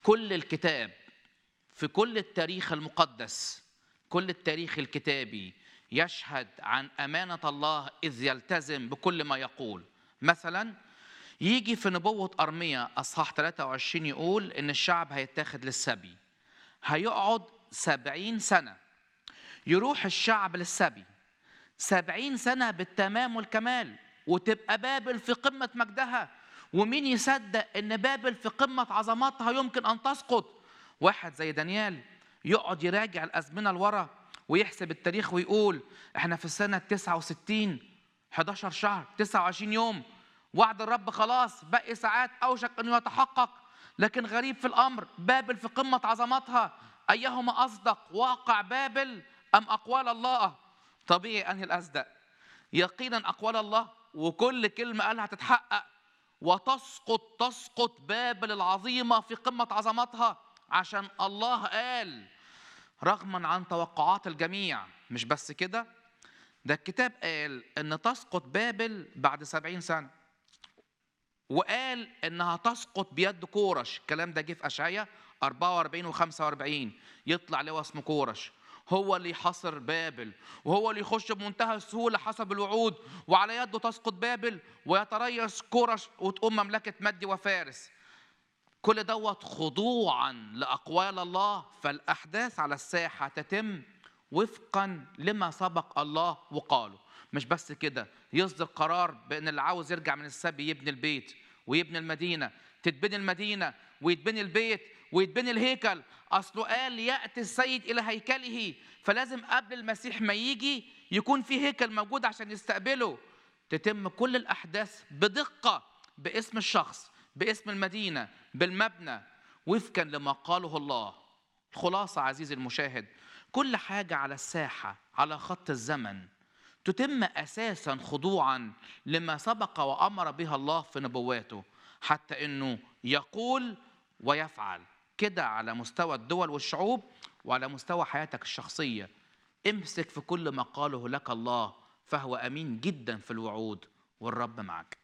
كل الكتاب في كل التاريخ المقدس كل التاريخ الكتابي يشهد عن امانه الله اذ يلتزم بكل ما يقول مثلا يجي في نبوه ارميا اصحاح 23 يقول ان الشعب هيتاخد للسبي هيقعد سبعين سنه يروح الشعب للسبي سبعين سنة بالتمام والكمال وتبقى بابل في قمة مجدها ومين يصدق ان بابل في قمة عظمتها يمكن ان تسقط واحد زي دانيال يقعد يراجع الأزمنة لورا ويحسب التاريخ ويقول احنا في السنة 69 11 شهر 29 يوم وعد الرب خلاص باقي ساعات أوشك أنه يتحقق لكن غريب في الأمر بابل في قمة عظمتها أيهما أصدق واقع بابل أم أقوال الله طبيعي أنهي الأصدق يقينا أقوال الله وكل كلمة قالها تتحقق وتسقط تسقط بابل العظيمة في قمة عظمتها عشان الله قال رغما عن توقعات الجميع مش بس كده ده الكتاب قال ان تسقط بابل بعد سبعين سنة وقال انها تسقط بيد كورش الكلام ده جه في اشعياء 44 و 45 يطلع لواء اسمه كورش هو اللي يحاصر بابل وهو اللي يخش بمنتهى السهولة حسب الوعود وعلى يده تسقط بابل ويتريث كورش وتقوم مملكة مدي وفارس كل دوت خضوعا لأقوال الله فالأحداث على الساحة تتم وفقا لما سبق الله وقاله مش بس كده يصدر قرار بأن اللي عاوز يرجع من السبي يبني البيت ويبني المدينة تتبني المدينة ويتبني البيت ويتبني الهيكل اصله قال ياتي السيد الى هيكله فلازم قبل المسيح ما يجي يكون في هيكل موجود عشان يستقبله تتم كل الاحداث بدقه باسم الشخص باسم المدينه بالمبنى وفقا لما قاله الله خلاصه عزيزي المشاهد كل حاجه على الساحه على خط الزمن تتم اساسا خضوعا لما سبق وامر بها الله في نبواته حتى انه يقول ويفعل كده على مستوى الدول والشعوب وعلى مستوى حياتك الشخصية امسك في كل ما قاله لك الله فهو أمين جدا في الوعود والرب معك